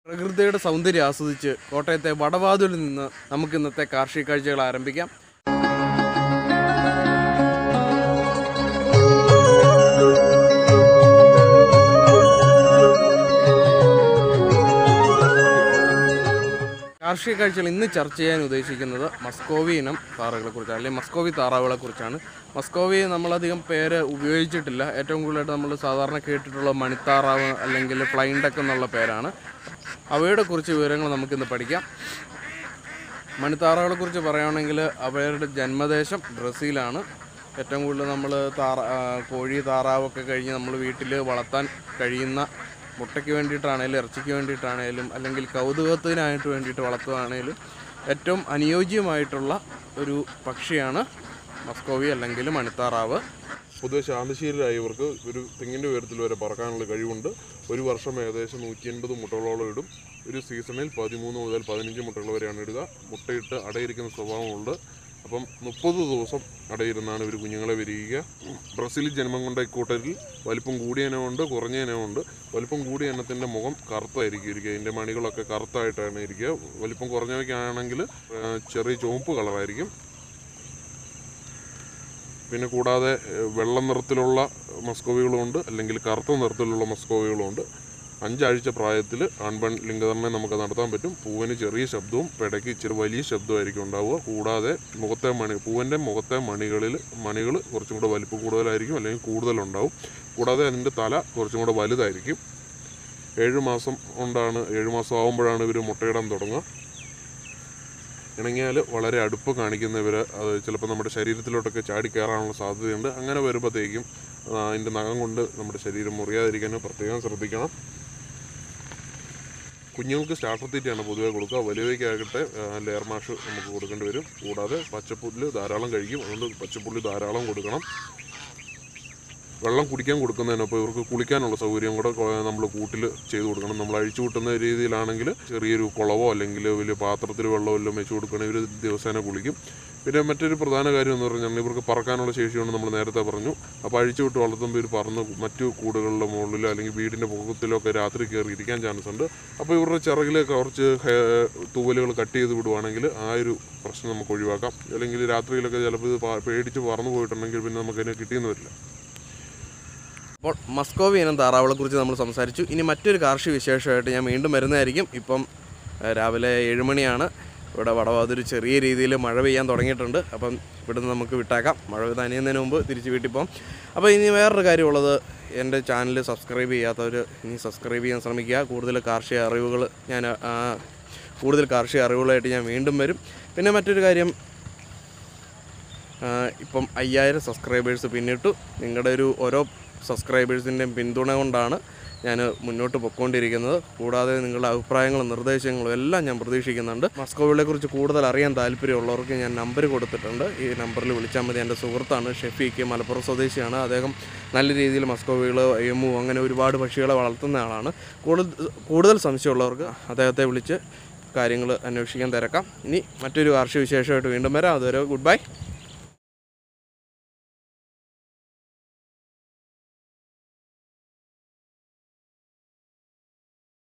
പ്രകൃതിയുടെ സൗന്ദര്യം ആസ്വദിച്ച് കോട്ടയത്തെ വടവാതിലിൽ നിന്ന് നമുക്ക് ഇന്നത്തെ കാർഷിക കാഴ്ചകൾ ആരംഭിക്കാം കാർഷിക കാഴ്ചകൾ ഇന്ന് ചർച്ച ചെയ്യാൻ ഉദ്ദേശിക്കുന്നത് മസ്കോവി ഇനം താറാവുകളെ കുറിച്ചാണ് അല്ലെങ്കിൽ മസ്കോവി താറാവുകളെ കുറിച്ചാണ് മസ്കോവി നമ്മളധികം പേര് ഉപയോഗിച്ചിട്ടില്ല ഏറ്റവും കൂടുതലായിട്ട് നമ്മൾ സാധാരണ കേട്ടിട്ടുള്ള മണിത്താറാവ് അല്ലെങ്കിൽ ഫ്ലൈൻ ഡക്ക് എന്നുള്ള പേരാണ് അവയുടെ കുറിച്ച് വിവരങ്ങൾ നമുക്കിന്ന് പഠിക്കാം മണിത്താറാവുകളെ കുറിച്ച് പറയുകയാണെങ്കിൽ അവരുടെ ജന്മദേശം ബ്രസീലാണ് ഏറ്റവും കൂടുതൽ നമ്മൾ താറ ആ, കോഴി താറാവൊക്കെ കഴിഞ്ഞ് നമ്മൾ വീട്ടിൽ വളർത്താൻ കഴിയുന്ന മുട്ടയ്ക്ക് വേണ്ടിയിട്ടാണേലും ഇറച്ചിക്ക് വേണ്ടിയിട്ടാണേലും അല്ലെങ്കിൽ കൗതുകത്തിനായിട്ട് വേണ്ടിയിട്ട് വളർത്തുകയാണേലും ഏറ്റവും അനുയോജ്യമായിട്ടുള്ള ഒരു പക്ഷിയാണ് മസ്കോവി അല്ലെങ്കിൽ മണിത്താറാവ് പൊതുവെ ശാന്തശീലരായവർക്ക് ഒരു തെങ്ങിൻ്റെ ഉയരത്തിൽ വരെ പറക്കാനുള്ള കഴിവുണ്ട് ഒരു വർഷം ഏകദേശം നൂറ്റി എൺപത് മുട്ടകളോളം ഇടും ഒരു സീസണിൽ പതിമൂന്ന് മുതൽ പതിനഞ്ച് മുട്ടകൾ വരെയാണ് ഇടുക മുട്ടയിട്ട് അടയിരിക്കുന്ന സ്വഭാവമുണ്ട് അപ്പം മുപ്പത് ദിവസം അടയിരുന്നാണ് ഇവർ കുഞ്ഞുങ്ങളെ വിരിയിക്കുക ബ്രസീലിൽ ജന്മം കൊണ്ട ഇക്കൂട്ടരിൽ വലിപ്പം കൂടിയ ഇനമുണ്ട് കുറഞ്ഞ ഇനമുണ്ട് വലിപ്പം കൂടിയ ഇനത്തിൻ്റെ മുഖം കറുത്തായിരിക്കും ഇരിക്കുക ഇതിൻ്റെ മണികളൊക്കെ കറുത്തായിട്ടാണ് ഇരിക്കുക വലിപ്പം കുറഞ്ഞവയ്ക്കാണെങ്കിൽ ആ, ചെറിയ ചുവപ്പ് കളറായിരിക്കും പിന്നെ കൂടാതെ ഏഹ്, വെള്ള നിറത്തിലുള്ള മസ്കോവികളുമുണ്ട് അല്ലെങ്കിൽ കറുത്ത നിറത്തിലുള്ള മസ്കോവികളുമുണ്ട് അഞ്ചാഴ്ച പ്രായത്തിൽ ആൺപെൺ ലിംഗധർമ്മം നമുക്ക് നടത്താൻ പറ്റും പൂവിന് ചെറിയ ശബ്ദവും പെടയ്ക്ക് ഇച്ചിരി വലിയ ശബ്ദമായിരിക്കും ഉണ്ടാവുക കൂടാതെ മുഖത്തെ മണി പൂവിൻ്റെ മുഖത്തെ മണികളിൽ മണികൾ കുറച്ചും കൂടെ വലിപ്പം കൂടുതലായിരിക്കും അല്ലെങ്കിൽ കൂടുതലുണ്ടാവും കൂടാതെ അതിൻ്റെ തല കുറച്ചും കൂടെ വലുതായിരിക്കും ഏഴ് മാസം കൊണ്ടാണ് ഏഴ് മാസം ആകുമ്പോഴാണ് ഇവർ മുട്ടയിടാൻ തുടങ്ങുക ഇണങ്ങിയാൽ വളരെ അടുപ്പ് കാണിക്കുന്നവർ അത് ചിലപ്പോൾ നമ്മുടെ ശരീരത്തിലോട്ടൊക്കെ ചാടി കയറാനുള്ള സാധ്യതയുണ്ട് അങ്ങനെ വരുമ്പോഴത്തേക്കും ആ, അതിൻ്റെ നഖം കൊണ്ട് നമ്മുടെ ശരീരം മുറിയാതിരിക്കാനും പ്രത്യേകം ശ്രദ്ധിക്കണം കുഞ്ഞുങ്ങൾക്ക് സ്റ്റാർട്ടർ തീറ്റയാണ് പൊതുവെ കൊടുക്കുക വലിയവയ്ക്കാകട്ടെ ആ, ലെയർ മാഷ് നമുക്ക് കൊടുക്കേണ്ടി വരും കൂടാതെ പച്ചപ്പുല്ല് ധാരാളം കഴിക്കും അതുകൊണ്ട് പച്ചപ്പുല്ല് ധാരാളം കൊടുക്കണം വെള്ളം കുടിക്കാൻ കൊടുക്കുന്നതിനൊപ്പം ഇവർക്ക് കുളിക്കാനുള്ള സൗകര്യം കൂടെ നമ്മൾ കൂട്ടിൽ ചെയ്ത് കൊടുക്കണം നമ്മൾ അഴിച്ചു കൂട്ടുന്ന രീതിയിലാണെങ്കിൽ ചെറിയൊരു കുളവോ അല്ലെങ്കിൽ വലിയ പാത്രത്തിൽ വെള്ളമോ എല്ലാം വെച്ച് കൊടുക്കുകയാണെങ്കിൽ ഇവർ ദിവസേന കുളിക്കും പിന്നെ മറ്റൊരു പ്രധാന കാര്യം എന്ന് പറഞ്ഞാൽ ഇവർക്ക് പറക്കാനുള്ള ശേഷിയാണ് നമ്മൾ നേരത്തെ പറഞ്ഞു അപ്പോൾ അഴിച്ചു വിട്ട് വളർത്തുമ്പോൾ ഇവർ പറന്ന് മറ്റു കൂടുകളുടെ മുകളിലോ അല്ലെങ്കിൽ വീടിൻ്റെ പൊക്കത്തിലോ ഒക്കെ രാത്രി കയറി ഇരിക്കാൻ ചാൻസ് ഉണ്ട് അപ്പോൾ ഇവരുടെ ചിറകിൽ കുറച്ച് ഹെ- തൂവലുകൾ കട്ട് ചെയ്ത് വിടുവാണെങ്കിൽ ആ ഒരു പ്രശ്നം നമുക്ക് ഒഴിവാക്കാം അല്ലെങ്കിൽ രാത്രിയിലൊക്കെ ചിലപ്പോൾ ഇത് പ- പേടിച്ച് പറന്നു പോയിട്ടുണ്ടെങ്കിൽ പിന്നെ നമുക്കതിനെ കിട്ടിയെന്ന് വരില്ല അപ്പോൾ മസ്കോവി ഇനം താറാവുകളെ കുറിച്ച് നമ്മൾ സംസാരിച്ചു ഇനി മറ്റൊരു കാർഷിക വിശേഷമായിട്ട് ഞാൻ വീണ്ടും വരുന്നതായിരിക്കും ഇപ്പം ഏഹ്, രാവിലെ ഏഴ് മണിയാണ് ഇവിടെ വടവാതൊരു ചെറിയ രീതിയിൽ മഴ പെയ്യാൻ തുടങ്ങിയിട്ടുണ്ട് അപ്പം ഇവിടുന്ന് നമുക്ക് വിട്ടാക്കാം മഴ നനയുന്നതിന് മുമ്പ് തിരിച്ച് വീട്ടിൽ പോകാം അപ്പോൾ ഇനി വേറൊരു കാര്യമുള്ളത് എൻ്റെ ചാനൽ സബ്സ്ക്രൈബ് ചെയ്യാത്തവർ ഇനി സബ്സ്ക്രൈബ് ചെയ്യാൻ ശ്രമിക്കുക കൂടുതൽ കാർഷിക അറിവുകൾ ഞാൻ ആ, കൂടുതൽ കാർഷിക അറിവുകളായിട്ട് ഞാൻ വീണ്ടും വരും പിന്നെ മറ്റൊരു കാര്യം ആ, ഇപ്പം അയ്യായിരം സബ്സ്ക്രൈബേഴ്സ് പിന്നിട്ടു നിങ്ങളുടെ ഒരു ഓരോ സബ്സ്ക്രൈബേഴ്സിൻ്റെയും പിന്തുണ കൊണ്ടാണ് ഞാൻ മുന്നോട്ട് പൊയ്ക്കൊണ്ടിരിക്കുന്നത് കൂടാതെ നിങ്ങളുടെ അഭിപ്രായങ്ങളും നിർദ്ദേശങ്ങളും എല്ലാം ഞാൻ പ്രതീക്ഷിക്കുന്നുണ്ട് മസ്കോവിലെ കുറിച്ച് കൂടുതൽ അറിയാൻ താല്പര്യമുള്ളവർക്ക് ഞാൻ നമ്പർ കൊടുത്തിട്ടുണ്ട് ഈ നമ്പറിൽ വിളിച്ചാൽ മതി എൻ്റെ സുഹൃത്താണ് ഷെഫീക്ക് മലപ്പുറം സ്വദേശിയാണ് അദ്ദേഹം നല്ല രീതിയിൽ മസ്കോവികൾ എമു അങ്ങനെ ഒരുപാട് പക്ഷികളെ വളർത്തുന്ന ആളാണ് കൂടുതൽ കൂടുതൽ സംശയമുള്ളവർക്ക് അദ്ദേഹത്തെ വിളിച്ച് കാര്യങ്ങൾ അന്വേഷിക്കാൻ തിരക്കാം ഇനി മറ്റൊരു കാർഷിക വിശേഷമായിട്ട് വീണ്ടും വരാം അതുവരെ ഗുഡ് ബൈ